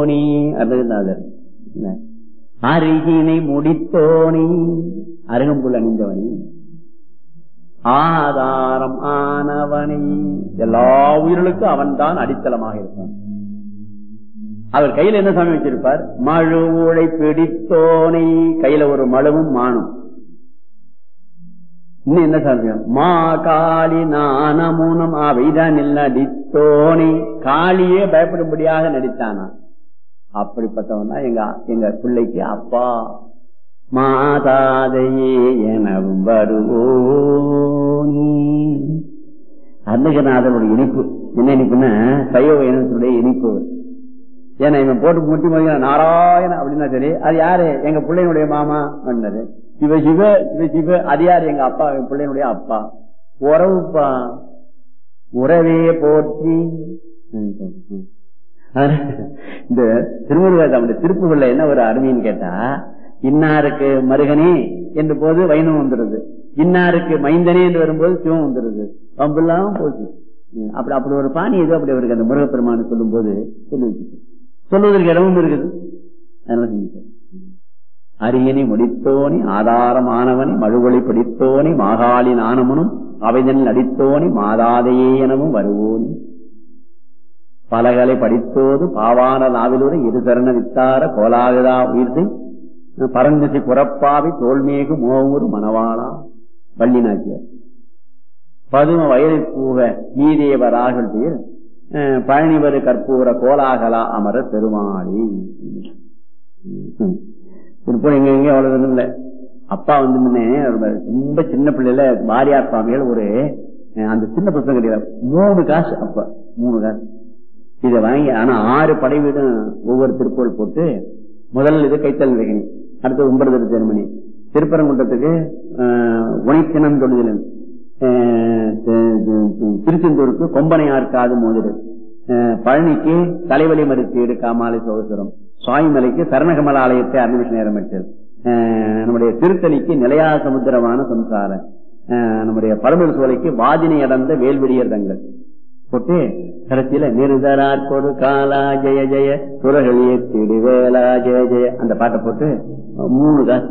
முடித்தோனி அருணாதர் அருகினை முடித்தோனி அருகம்புல் அணிந்தவனி ஆதாரம் ஆனவனை எல்லா உயிர்களுக்கும் அவன் தான் அடித்தளமாக இருப்பான் அவர் கையில என்ன சாமி வச்சிருப்பார் மழு உழை பிடித்தோனை கையில ஒரு மழுவும் மானும் இன்னும் என்ன சாமியம் மா காளி நானமுனம் அவைதான் நடித்தோனை காளியே பயப்படும்படியாக நடித்தானா அப்படிப்பட்டவன் தான் எங்க எங்க பிள்ளைக்கு அப்பா மாதாதையே எனவும் வருவோனி அருணகிரநாதனுடைய இனிப்பு என்ன இனிப்புன்னா சைவ இனத்தினுடைய இனிப்பு ஏன்னா இவன் போட்டு முட்டி மொழியா நாராயண அப்படின்னா சரி அது யாரு எங்க பிள்ளையினுடைய மாமா பண்ணது சிவ சிவ சிவ சிவ அது யாரு எங்க அப்பா என் பிள்ளையினுடைய அப்பா உறவுப்பா உறவே போற்றி இந்த திருமுருகாசாமுடைய திருப்புகள்ல என்ன ஒரு அருமைன்னு கேட்டா இன்னாருக்கு மருகனே என்ற போது வைணவம் வந்துருது இன்னாருக்கு மைந்தனே என்று வரும்போது சிவம் வந்துருது பம்பெல்லாம் போச்சு அப்படி அப்படி ஒரு பாணி ஏதோ அப்படி அவருக்கு அந்த முருகப்பெருமானு சொல்லும் போது சொல்லி வச்சுட்டு சொல்வதற்கு இடமும் இருக்குது அதனால செஞ்சுட்டேன் அரியணை முடித்தோனி ஆதாரமானவனி மழுவொளி பிடித்தோனி மாகாளி நாணமனும் அவைதனில் அடித்தோனி மாதாதையே எனவும் வருவோனி பலகலை படித்தோது பாவான நாவிலூரை இரு சரண வித்தார கோலாகதா உயிர்த்தை பரந்திசை புறப்பாவை தோல்மேகு மோவூர் மணவாளா வள்ளி நாச்சியார் பதும வயலை பூவ நீதேவராகல் பேர் பழனிவரு கற்பூர கோலாகலா அமர பெருமாளி திருப்பூர் எங்க எங்க அவ்வளவு இல்ல அப்பா வந்து முன்னே ரொம்ப சின்ன பிள்ளைல வாரியார் சுவாமிகள் ஒரு அந்த சின்ன புத்தகம் கிடையாது மூணு காசு அப்ப மூணு காசு இதை வாங்கி ஆனா ஆறு படை வீடும் ஒவ்வொரு திருப்பூர் போட்டு முதல் இது கைத்தல் வைக்கணி அடுத்து ஒன்பது ஜெர்மனி திருப்பரங்குன்றத்துக்கு உனைத்தினம் தொழுதல் திருச்செந்தூருக்கு கொம்பனையார் காது மோதிரல் பழனிக்கு தலைவலி மருத்துவீடு காமாலை சோதரம் சுவாமிமலைக்கு சரணகமல ஆலயத்தை அர்மிஷன் நேரமிட்டது நம்முடைய திருத்தணிக்கு நிலையா சமுத்திரமான சம்சார நம்முடைய பழமொழி சோலைக்கு வாதினை அடர்ந்த வேல்வெளியர் தங்கள் போட்டு கடைசியில நிருதரார் கொடு காலா ஜெய ஜெய சுரகளிய திடுவேலா ஜெய ஜெய அந்த பாட்டை போட்டு மூணு காசு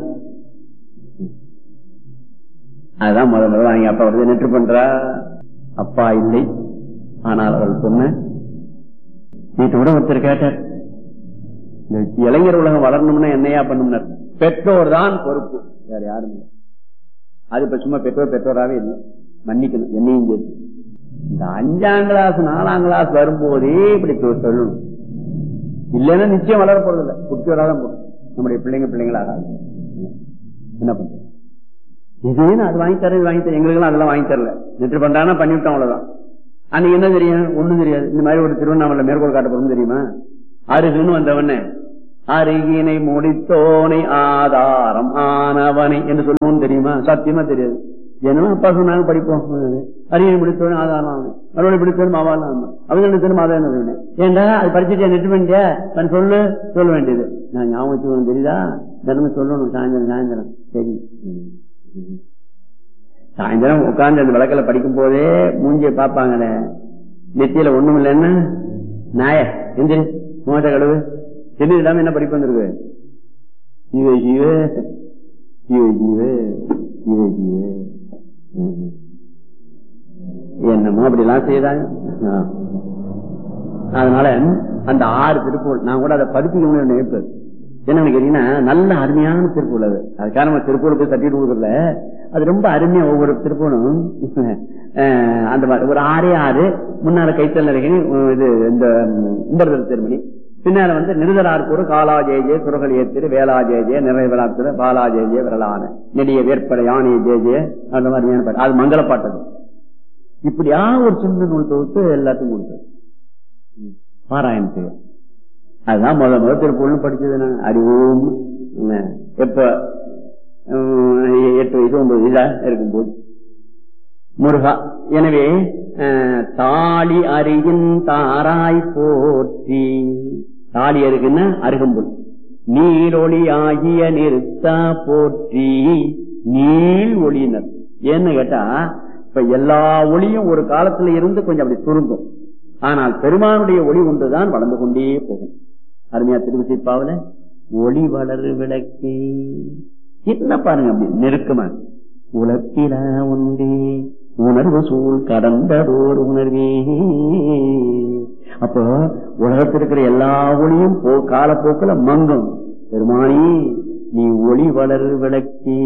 அதுதான் முதல் முதல்ல வாங்கி அப்பா வருது நெற்று பண்றா அப்பா இல்லை ஆனால் அவள் சொன்ன நேற்று கூட ஒருத்தர் கேட்டார் இந்த இளைஞர் உலகம் வளரணும்னா என்னையா பண்ணும்னார் பெற்றோர் தான் பொறுப்பு வேற யாரும் இல்லை அது இப்ப சும்மா பெற்றோர் பெற்றோராவே இல்லை மன்னிக்கணும் என்னையும் சேர்த்து இந்த அஞ்சாம் கிளாஸ் நாலாம் கிளாஸ் வரும்போதே இப்படி சொல்லணும் இல்லைன்னா நிச்சயம் வளர போறது இல்லை குட்டியோட தான் போடும் நம்முடைய பிள்ளைங்க பிள்ளைங்களாக என்ன பண்றது இதுன்னு அது வாங்கி தர வாங்கி தர எங்களுக்கு அதெல்லாம் வாங்கி தரல நெற்று பண்றாங்கன்னா பண்ணிவிட்டோம் அவ்வளவுதான் அன்னைக்கு என்ன தெரியும் ஒண்ணும் தெரியாது இந்த மாதிரி ஒரு திருவண்ணாமலை மேற்கோள் காட்டப்படும் தெரியுமா அருகுன்னு வந்தவன அருகினை முடித்தோனை ஆதாரம் ஆனவனை என்று சொல்லுவோம் தெரியுமா சத்தியமா தெரியாது ஏன்னா அப்பா சொன்னாங்க படிப்போம் அரியணை முடித்தோன்னு ஆதாரம் ஆகணும் மறுபடியும் பிடித்தோன்னு மாவாலாம் ஆகணும் அவங்க என்ன தெரியும் மாதம் என்ன ஏண்டா அது படிச்சுட்டு நெட்டு பண்ணிட்டியா சொல்லு சொல்ல வேண்டியது நான் ஞாபகத்துக்கு தெரியுதா தினமும் சொல்லணும் சாயந்தரம் சாயந்தரம் சரி சாயந்தரம் உட்கார்ந்து அந்த விளக்கில் படிக்கும் போதே மூஞ்சிய பாப்பாங்களே நெத்தியில ஒண்ணும் இல்லைன்னா நாய எந்திரி மோத கடவு தெரிஞ்சு இல்லாம என்ன படிப்பு வந்திருக்கு ஜீவ ஜீவ ஜீவ ஜீவ ஜீவ ஜீவ என்னமோ அப்படி எல்லாம் செய்தாங்க அதனால அந்த ஆறு திருப்பூர் நான் கூட அதை பதிப்பிக்கணும்னு நினைப்பேன் என்ன கேட்டீங்கன்னா நல்ல அருமையான திருப்பூர் அது அதுக்காக நம்ம திருப்பூர் போய் தட்டிட்டு கொடுக்கல அது ரொம்ப அருமையா ஒவ்வொரு திருப்பூரும் அந்த மாதிரி ஒரு ஆறே ஆறு முன்னால கைத்தல் நிறைகனி இது இந்த உம்பர்தல் திருமணி பின்னால வந்து நிருதரார்கூர் காலா ஜெய ஜெய குரகல் ஏத்திரு வேளா ஜெய ஜெய நிறைய விளாத்திரு பாலா ஜெய ஜெய விரலான நெடிய வேற்படை யானை ஜெய ஜெய அந்த மாதிரியான பாட்டு அது மங்கள பாட்டது இப்படியா ஒரு சின்ன நூல் தொகுத்து எல்லாத்துக்கும் கொடுத்தது பாராயணத்துக்கு அதுதான் முத முதல் திருப்பூர்னு படிச்சது நான் அறிவோம் எப்ப எட்டு வயசு ஒன்பது வயசா இருக்கும்போது முருகா எனவே தாலி அருகின் தாராய் போற்றி தாலி அருகுன்னா அருகம்புல் நீரொளி ஆகிய நிறுத்தா போற்றி நீள் ஒளியினர் ஏன்னு கேட்டா இப்ப எல்லா ஒளியும் ஒரு காலத்துல இருந்து கொஞ்சம் அப்படி சுருங்கும் ஆனால் பெருமானுடைய ஒளி ஒன்றுதான் வளர்ந்து கொண்டே போகும் அருமையா திருவிசைப்பாவில ஒளி வளரு விளக்கே என்ன பாருங்க அப்படி நெருக்கமா உலப்பில ஒன்றே உணர்வு சூழ் கடந்ததோர் உணர்வே அப்போ உலகத்தில் இருக்கிற எல்லா ஒளியும் போ காலப்போக்கில் மங்கும் பெருமானி நீ ஒளி வளரு விளக்கே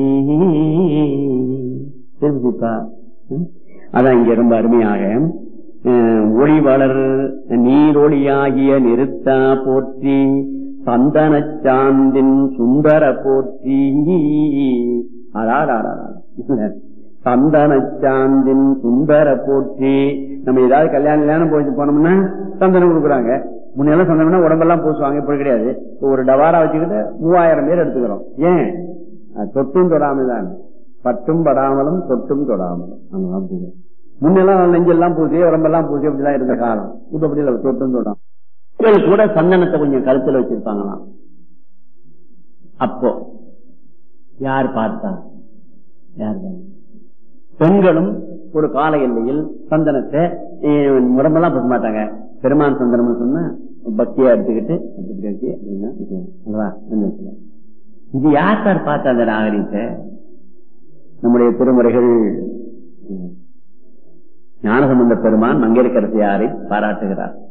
தெரிஞ்சுப்பா அதான் இங்க ரொம்ப அருமையாக அஹ், ஒளி வளர் நீரொளியாகிய நிறுத்தா போற்றி சந்தனச் சாந்தின் சுந்தர போற்றி அடாடாடா சந்தனச் சாந்தின் சுந்தர போற்றி நம்ம ஏதாவது கல்யாணம் கல்யாணம் போயிட்டு போனோம்னா சந்தனம் கொடுக்குறாங்க முன்னெல்லாம் சந்தனம்னா உடம்பெல்லாம் பூசுவாங்க இப்படி கிடையாது இப்ப ஒரு டவாரா வச்சுக்கிட்டு மூவாயிரம் பேர் எடுத்துக்கிறோம் ஏன் அது தொட்டும் தொடாமல் தான் பட்டும் படாமலும் தொட்டும் தொடாமலும் அங்கெல்லாம் பூஜை முன்னெல்லாம் நெஞ்செல்லாம் பூசி உடம்பெல்லாம் பூசி அப்படிலாம் இருந்த காலம் இப்ப அப்படி இல்லை தொட்டும் தொடாம இவர்கள் கூட சந்தனத்தை கொஞ்சம் கழுத்துல வச்சிருப்பாங்களாம் அப்போ யார் பார்த்தா யார் பார்த்தா? பெண்களும் ஒரு கால எல்லையில் சந்தனத்தை அஹ், உடம்பெல்லாம் பூச மாட்டாங்க பெருமான் சந்தனம் சொன்னா பக்தியா எடுத்துக்கிட்டு அப்படி இப்படி வச்சு அப்படின்னா இது, அல்லவா? சந்தனத்துல. இது யார் சார் பார்த்த அந்த நாகரீகத்தை நம்முடைய திருமுறைகள் ஞானசம்பந்த பெருமான் மங்கையரசியாரை பாராட்டுகிறார்